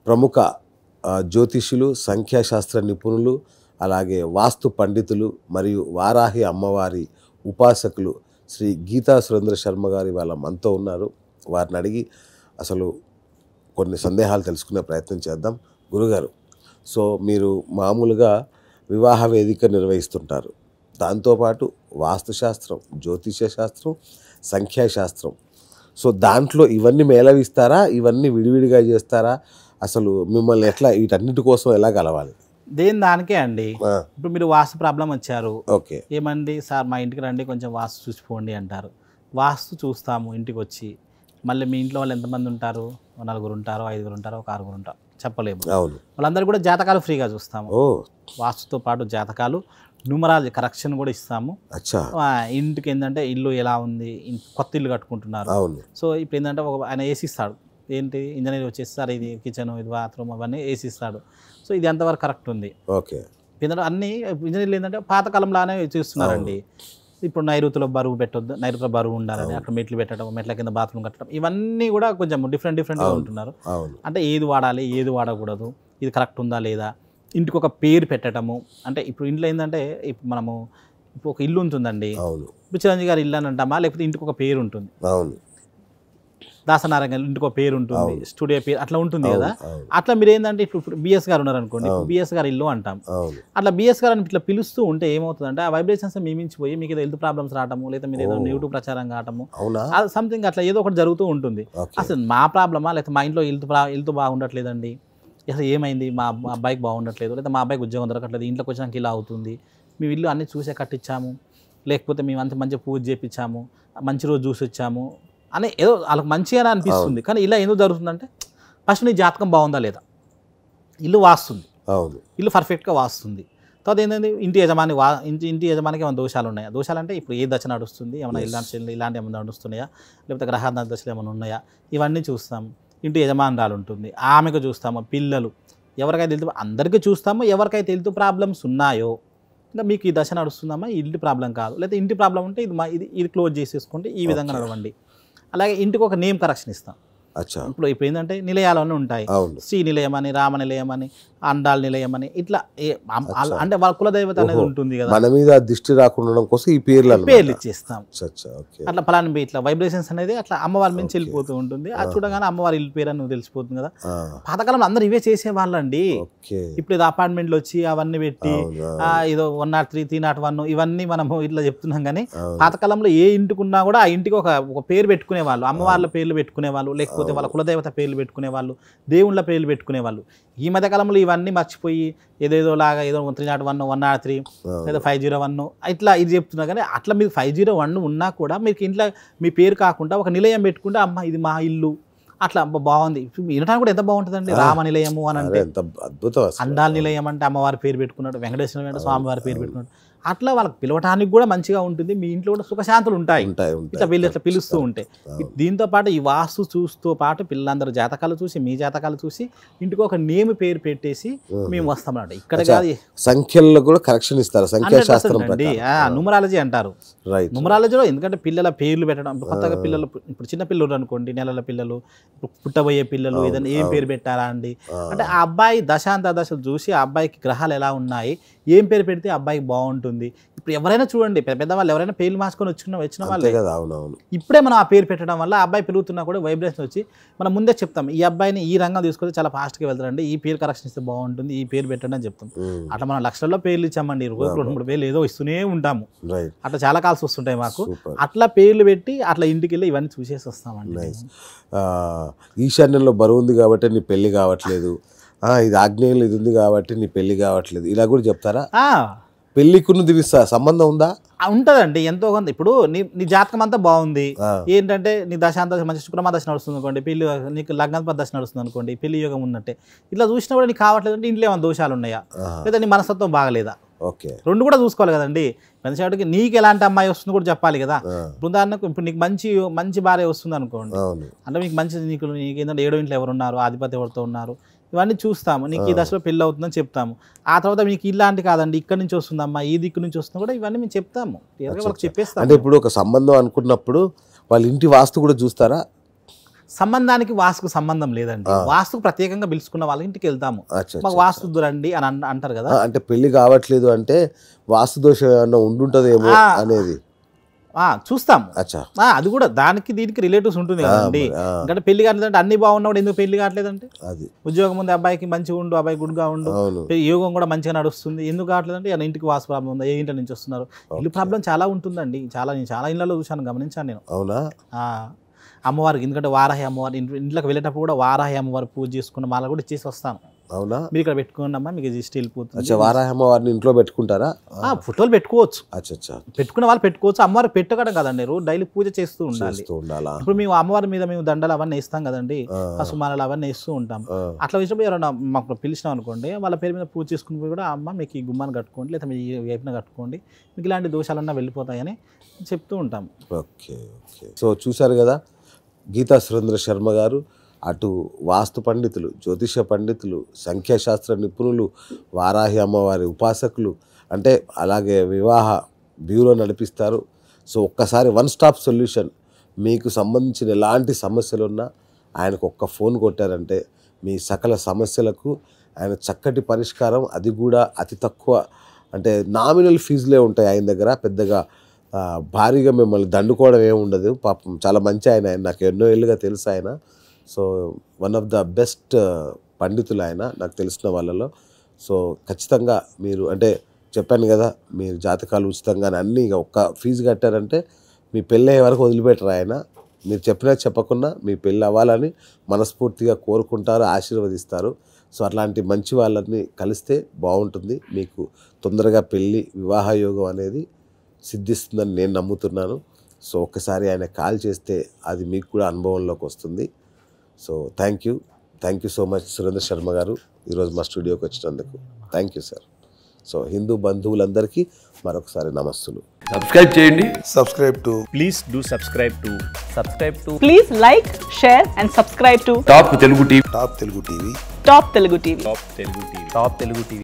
ప్రముఖ ఆ, జ్యోతిష్యులు సంఖ్యాశాస్త్ర నిపుణులు అలాగే వాస్తు పండితులు మరియు వారాహి అమ్మవారి ఉపాసకులు శ్రీ గీతా సురేంద్ర శర్మ గారి వాళ్ళ మనతో ఉన్నారు వారిని అడిగి అసలు కొన్ని సందేహాలు తెలుసుకునే ప్రయత్నం చేద్దాం గురుగారు సో మీరు మామూలుగా వివాహ వేదిక నిర్వహిస్తుంటారు దాంతోపాటు వాస్తుశాస్త్రం జ్యోతిష శాస్త్రం సంఖ్యాశాస్త్రం సో దాంట్లో ఇవన్నీ మేళవిస్తారా ఇవన్నీ విడివిడిగా చేస్తారా అసలు మిమ్మల్ని ఎట్లా వీటన్నిటి కోసం ఎలా కలవాలి దేని దానికే అండి ఆ, ఇప్పుడు మీరు వాస్తు ప్రాబ్లం వచ్చారు ఓకే ఏమండి సార్ మా ఇంటికి రండి కొంచెం వాస్తు చూసిపోండి అంటారు వాస్తు చూస్తాము ఇంటికి వచ్చి మళ్ళీ మీ ఇంట్లో వాళ్ళు ఎంతమంది ఉంటారు ఓ నలుగురు ఉంటారు ఐదుగురు ఉంటారు ఒక ఆరుగురు ఉంటారు చెప్పలేము అవును వాళ్ళందరూ కూడా జాతకాలు ఫ్రీగా చూస్తాము ఓ వాస్తుతో పాటు జాతకాలు న్యూమరాలజీ కరెక్షన్ కూడా ఇస్తాము అచ్చా ఆ, ఇంటికి ఏంటంటే ఇల్లు ఎలా ఉంది ఇన్- కొత్త ఇల్లు కట్టుకుంటున్నారు అవును సో ఇప్పుడు ఏంటంటే ఒక ఆయన ఏసీ ఇస్తాడు ఏంటి ఇంజనీర్ వచ్చేసి సార్ ఇది కిచెన్ ఇది బాత్రూమ్ అవన్నీ ఏసీ ఇస్తాడు సో ఇది ఎంతవరకు కరెక్ట్ ఉంది ఓకే ఏంటంటే అన్ని ఇంజనీర్లు ఏంటంటే పాతకాలంలానే చూస్తున్నారండి ఇప్పుడు నైరుతిలో బరువు పెట్టొద్దు నైరుతిలో బరువు ఉండాలని అక్కడ మెట్లు పెట్టడం మెట్ల కింద బాత్రూమ్ కట్టడం ఇవన్నీ కూడా కొంచెం డిఫరెంట్ డిఫరెంట్గా అవును. ఉంటున్నారు అవును అంటే ఏది వాడాలి ఏది వాడకూడదు ఇది కరెక్ట్ ఉందా లేదా ఇంటికి ఒక పేరు పెట్టడము అంటే ఇప్పుడు ఇంట్లో ఏంటంటే ఇప్పుడు మనము ఇప్పుడు ఒక ఇల్లు ఉంటుందండి అవును ఇప్పుడు చిరంజీవి గారి ఇల్లు అని అంటామా లేకపోతే ఇంటికి ఒక పేరు ఉంటుంది అవును దాసనారాయణ గారి ఇంటికి ఒక పేరు ఉంటుంది అవును. స్టూడియో పేరు అట్లా ఉంటుంది కదా అవును అట్లా మీరు ఏంటంటే ఇప్పుడు ఇప్పుడు బిఎస్ గారు ఉన్నారనుకోండి అవును. బిఎస్ గారు ఇల్లు అంటాం అవును అట్లా బిఎస్ గారు అని ఇట్లా పిలుస్తూ ఉంటే ఏమవుతుందంటే ఆ వైబ్రేషన్స్ మీ మించిపోయి మీకు ఏదో హెల్త్ ప్రాబ్లమ్స్ రావటము లేదా మీరు ఏదో ఓ. నెగిటివ్ ప్రచారం కావటము అవునా సంథింగ్ అట్లా ఏదో ఒకటి జరుగుతూ ఉంటుంది ఓకే అసలు మా ప్రాబ్లమా లేకపోతే మా ఇంట్లో హెల్త్ ప్రా హెల్త్ బాగుండట్లేదండి అసలు ఏమైంది మా మా అబ్బాయికి బాగుండట్లేదు లేదా మా అబ్బాయికి ఉద్యోగం దొరకట్లేదు ఇంట్లోకి వచ్చినాక ఇలా అవుతుంది మేము ఇల్లు అన్ని చూసే కట్టించాము లేకపోతే మేము అంత మంచిగా పూజ చేపించాము మంచి రోజు చూసి వచ్చాము అని ఏదో వాళ్ళకి మంచిగానే అనిపిస్తుంది కానీ ఇలా ఎందుకు జరుగుతుందంటే ఫస్ట్ నీ జాతకం బాగుందా లేదా ఇల్లు వాస్తుంది అవును ఇల్లు పర్ఫెక్ట్గా వాస్తుంది తర్వాత ఏంటంటే ఇంటి యజమాని వా ఇంటి ఇంటి యజమానికి ఏమైనా దోషాలు ఉన్నాయా దోషాలు అంటే ఇప్పుడు ఏ దశ నడుస్తుంది ఏమైనా Yes. ఇలాంటి ఇలాంటి ఏమైనా నడుస్తున్నాయా లేకపోతే గ్రహాల దశలు ఏమైనా ఉన్నాయా ఇవన్నీ చూస్తాం ఇంటి యజమానురాలు ఉంటుంది ఆమెకు చూస్తాము పిల్లలు ఎవరికైతే హెల్త్ అందరికీ చూస్తాము ఎవరికైతే హెల్త్ ప్రాబ్లమ్స్ ఉన్నాయో ఇంకా మీకు ఈ దశ నడుస్తుందమ్మా ఈ ఇంటి ప్రాబ్లం కాదు లేదా ఇంటి ప్రాబ్లం ఉంటే ఇది మా ఇది ఇది క్లోజ్ చేసేసుకుంటే ఈ విధంగా Okay. నడవండి అలాగే ఇంటికి ఒక నేమ్ కరెక్షన్ ఇస్తాం అచ్చా ఇప్పుడు ఇప్పుడు ఏంటంటే నిలయాలన్నీ ఉంటాయి అవును శ్రీ నిలయం అని రామ నిలయం అని అండాల్ నిలయం అని ఇట్లా ఏ- అమ్- అచ్చా. అంటే వాళ్ళ కులదైవత అనేది ఓహో. ఉంటుంది కదా మన మీద దిష్టి రాకుండా ఉండడం కోసం ఈ పేర్లు అన్నమాట. పేర్లు ఇచ్చేస్తాం అచ్చా, అచ్చా, ఓకే అట్లా పలానా బి- ఇట్లా వైబ్రేషన్స్ అనేది అట్లా అమ్మవారి నుంచి Okay. వెళ్ళిపోతూ ఉంటుంది అది ఆహా. చూడగానే అమ్మవారి ఇల్లు పేరు అని నువ్వు తెలిసిపోతుంది కదా ఆ, పాతకాలంలో అందరూ ఇవే చేసేవాళ్ళండి ఓకే ఇప్పుడు ఇది అపార్ట్మెంట్లు వచ్చి అవన్నీ పెట్టి అవును, ఆ, ఏదో one nought three three nought one ఇవన్నీ మనము ఇట్లా చెప్తున్నాం కానీ అవును. పాతకాలంలో ఏ ఇంటికున్నా కూడా ఆ ఇంటికి ఒక ఒక పేరు పెట్టుకునే వాళ్ళు అమ్మవార్ల పేర్లు పెట్టుకునే వాళ్ళు లేకపోతే వాళ్ళ కులదేవత పేర్లు పెట్టుకునే వాళ్ళు దేవుళ్ళ పేర్లు పెట్టుకునే వాళ్ళు ఈ మధ్య కాలంలో ఇవన్నీ మర్చిపోయి ఏదేదో లాగా ఏదో three nought one one nought three అవును. లేదా ఫైవ్ జీరో వన్ ఇట్లా ఇది చెప్తున్నా కానీ అట్లా మీకు ఫైవ్ జీరో వన్ ఉన్నా కూడా మీకు ఇంట్లో మీ పేరు కాకుండా ఒక నిలయం పెట్టుకుంటే అమ్మ ఇది మా ఇల్లు అట్లా అబ్బా బాగుంది వినడానికి కూడా ఎంత బాగుంటుందండి ఆ. రామ నిలయము అని అరే, అంటే ఎంత అద్భుతం అసలు. అండాల నిలయం అంటే అమ్మవారి పేరు పెట్టుకున్నాడు వెంకటేశ్వర అంటే అవును, స్వామివారి పేరు అవును. పెట్టుకున్నాడు అట్లా వాళ్ళకి పిలవటానికి కూడా మంచిగా ఉంటుంది మీ ఇంట్లో కూడా సుఖశాంతులు ఉంటాయి ఉంటాయి ఉంటాయి ఇట్లా వీళ్ళు ఇట్లా పిలుస్తూ ఉంటే అవును. దీంతో పాటు ఈ వాస్తు చూస్తూ పాటు పిల్లలందరూ జాతకాలు చూసి మీ జాతకాలు చూసి ఇంటికి ఒక నేమ్ పేరు పెట్టేసి ఉహు. మేము వస్తామన్నమాట ఇక్కడ అచ్చా. కాదు సంఖ్యల్లో కూడా కరెక్షన్ ఇస్తారు సంఖ్యాశాస్త్రం అండి ప్రకారం న్యూమరాలజీ అంటారు రైట్ న్యూమరాలజీలో ఎందుకంటే పిల్లల పేర్లు పెట్టడం ఇప్పుడు కొత్తగా పిల్లలు ఇప్పుడు చిన్న పిల్లలు అనుకోండి నెలల పిల్లలు ఇప్పుడు పుట్టబోయే పిల్లలు అవును, ఏదైనా ఏం అవును. పేరు పెట్టారా అండి అంటే ఆ అబ్బాయి దశాంత దశలు చూసి ఆ అబ్బాయికి గ్రహాలు ఎలా ఉన్నాయి ఏం పేరు పెడితే ఆ అబ్బాయికి బాగుంటుంది ఇప్పుడు ఎవరైనా చూడండి పెద్ద పెద్ద వాళ్ళు ఎవరైనా పేర్లు మార్చుకొని వచ్చిన వచ్చిన అంతే వాళ్ళే కదా అవునవును ఇప్పుడే మనం ఆ పేరు పెట్టడం వల్ల ఆ అబ్బాయి పెరుగుతున్నా కూడా వైబ్రేషన్ వచ్చి మనం ముందే చెప్తాం ఈ అబ్బాయిని ఈ రంగం తీసుకొస్తే చాలా ఫాస్ట్గా వెళ్తారండి ఈ పేరు కరెక్షన్ ఇస్తే బాగుంటుంది ఈ పేరు పెట్టండి అని చెప్తాం ఉమ్, అట్లా మనం లక్షల్లో పేర్లు ఇచ్చామండి రోజు రెండు మూడు పేర్లు ఏదో ఇస్తూనే ఉంటాము రైట్ అట్లా చాలా కాల్స్ వస్తుంటాయి మాకు సూపర్ అట్లా పేర్లు పెట్టి అట్లా ఇంటికి వెళ్ళి ఇవన్నీ చూసేసి వస్తామండి Nice. ఆ, ఈశాన్యంలో బరువు ఉంది కాబట్టి నీ పెళ్లి కావట్లేదు ఆ, ఇది ఆగ్నేయంలో ఇది ఉంది కాబట్టి నీ పెళ్లి కావట్లేదు ఇలా కూడా చెప్తారా ఆ, పెళ్లికున్న దీనికి స- సంబంధం ఉందా ఆ, ఉంటదండి ఎంతో కొంత ఇప్పుడు నీ నీ జాతకం అంతా బాగుంది ఆ, ఏంటంటే నీ దశాంత మంచి శుక్రమ దశ నడుస్తుంది అనుకోండి పెళ్లి నీకు లగ్నాధిపతి దశ నడుస్తుంది అనుకోండి పెళ్లి యోగం ఉన్నట్టే ఇట్లా చూసినా కూడా నీకు కావట్లేదు అంటే ఇంట్లో ఏమైనా దోషాలు ఉన్నాయా ఆహా, లేదా నీ మనస్తత్వం బాగలేదా ఓకే రెండు కూడా చూసుకోవాలి కదండి మనిషికి నీకు ఎలాంటి అమ్మాయి వస్తుందో కూడా చెప్పాలి కదా ఆ, ఇప్పుడు ఉదాహరణకు ఇప్పుడు నీకు మంచి మంచి భార్య వస్తుంది అనుకోండి అవును అంటే మీకు మంచి నీకు నీకు ఏంటంటే ఏడో ఇంట్లో ఎవరు ఉన్నారు ఆధిపత్యం ఎవరితో ఉన్నారు ఇవన్నీ చూస్తాము నీకు ఈ ఆ. దశలో పెళ్ళి అవుతుందని చెప్తాము ఆ తర్వాత మీకు ఇలాంటి కాదండి ఇక్కడ నుంచి వస్తుందమ్మా ఈ దిక్కు నుంచి వస్తుందా కూడా ఇవన్నీ మేము చెప్తాము క్లియర్గా అచ్చా, వాళ్ళకి అచ్చా. చెప్పేస్తాము అంటే ఇప్పుడు ఒక సంబంధం అనుకున్నప్పుడు వాళ్ళ ఇంటి వాస్తు కూడా చూస్తారా సంబంధానికి వాస్తుకు సంబంధం లేదండి వాస్తుకు ప్రత్యేకంగా పిలుచుకున్న వాళ్ళ ఇంటికి వెళ్తాము అచ్చా మాకు వాస్తు రండి అని అన్- అంటారు కదా ఆ, అంటే పెళ్లి కావట్లేదు అంటే వాస్తు దోషం ఏమన్నా ఉండుంటదేమో ఆ. అనేది ఆ, చూస్తాము అచ్చా ఆ, అది కూడా దానికి దీనికి రిలేటివ్స్ ఉంటుంది కదండి మరి, ఆ. ఎందుకంటే పెళ్లి కావట్లేదంటే అన్ని బాగున్నప్పుడు ఎందుకు పెళ్లి కావట్లేదంటే అది ఉద్యోగం ఉంది అబ్బాయికి మంచిగా ఉండు అబ్బాయి గుడ్గా ఉండు అవును యోగం కూడా మంచిగా నడుస్తుంది ఎందుకు కావట్లేదంటే ఆయన ఇంటికి వాస్తు ప్రాబ్లం ఉందా ఏ ఇంటి నుంచి వస్తున్నారు ఇల్లు ప్రాబ్లం చాలా ఉంటుందండి చాలా నేను చాలా ఇళ్ళలో చూశాను గమనించాను నేను అవునా ఆ, అమ్మవారికి ఎందుకంటే వారాహి అమ్మవారి ఇంటి ఇంట్లోకి వెళ్ళేటప్పుడు కూడా వారాహి అమ్మవారి పూజ చేసుకున్న మాల కూడా ఇచ్చేసి వస్తాను అవునా మీరు ఇక్కడ పెట్టుకోండి అమ్మా మీకు దిష్టి వెళ్ళిపోతుంది అచ్చా వారాహమ్మ వారిని ఇంట్లో పెట్టుకుంటారా ఆ, ఫోటోలు పెట్టుకోవచ్చు అచ్చా అచ్చా పెట్టుకున్న వాళ్ళు పెట్టుకోవచ్చు అమ్మవారు పెట్టకడం కదండి రోజు డైలీ పూజ చేస్తూ ఉండాలి చేస్తూ ఉండాలా ఇప్పుడు మేము అమ్మవారి మీద మేము దండలు అవన్నీ వేస్తాం కదండి ఆ, పసుమాలలు అవన్నీ వేస్తూ ఉంటాం ఆ, అట్లా వచ్చినప్పుడు ఎవరైనా మాకు పిలిచినాం అనుకోండి వాళ్ళ పేరు మీద పూజ చేసుకుని పోయి కూడా అమ్మ మీకు ఈ గుమ్మాన్ని కట్టుకోండి లేదా మీ ఈ వైపున కట్టుకోండి మీకు ఇలాంటి దోషాలన్నా వెళ్ళిపోతాయని చెప్తూ ఉంటాం ఓకే ఓకే సో చూశారు కదా గీతా సురేంద్ర శర్మ గారు అటు వాస్తు పండితులు జ్యోతిష పండితులు సంఖ్యాశాస్త్ర నిపుణులు వారాహి అమ్మవారి ఉపాసకులు అంటే అలాగే వివాహ బ్యూరో నడిపిస్తారు సో ఒక్కసారి వన్ స్టాప్ సొల్యూషన్ మీకు సంబంధించిన ఎలాంటి సమస్యలు ఉన్నా ఆయనకు ఒక్క ఫోన్ కొట్టారంటే మీ సకల సమస్యలకు ఆయన చక్కటి పరిష్కారం అది కూడా అతి తక్కువ అంటే నామినల్ ఫీజులే ఉంటాయి ఆయన దగ్గర పెద్దగా ఆ, భారీగా మిమ్మల్ని దండుకోవడం ఏమి ఉండదు పాపం చాలా మంచి ఆయన ఆయన నాకు ఎన్నో ఏళ్ళుగా తెలుసు ఆయన so one of the best పండితులు ఆయన నాకు తెలిసిన వాళ్ళలో సో ఖచ్చితంగా మీరు అంటే చెప్పాను కదా మీరు జాతకాలు ఉచితంగానే అన్నీ ఇక ఒక్క ఫీజు కట్టారంటే మీ పెళ్ళి అయ్యే వరకు వదిలిపెట్టరు ఆయన మీరు చెప్పినా చెప్పకుండా మీ పెళ్ళి అవ్వాలని మనస్ఫూర్తిగా కోరుకుంటారు ఆశీర్వదిస్తారు సో అట్లాంటి మంచి వాళ్ళని కలిస్తే బాగుంటుంది మీకు తొందరగా పెళ్ళి వివాహ యోగం అనేది సిద్ధిస్తుందని నేను నమ్ముతున్నాను సో ఒక్కసారి ఆయన కాల్ చేస్తే అది మీకు కూడా అనుభవంలోకి వస్తుంది so thank you thank you so much Surendra Sharma గారు ఈరోజు మా స్టూడియోకి వచ్చినందుకు thank you sir so Hindu బంధువులందరికీ మరొకసారి నమస్సులు సబ్స్క్రైబ్ చేయండి subscribe to please do subscribe to subscribe to Please like, share, and subscribe to top Telugu TV Top Telugu TV. Top Telugu TV. top telugu tv top telugu tv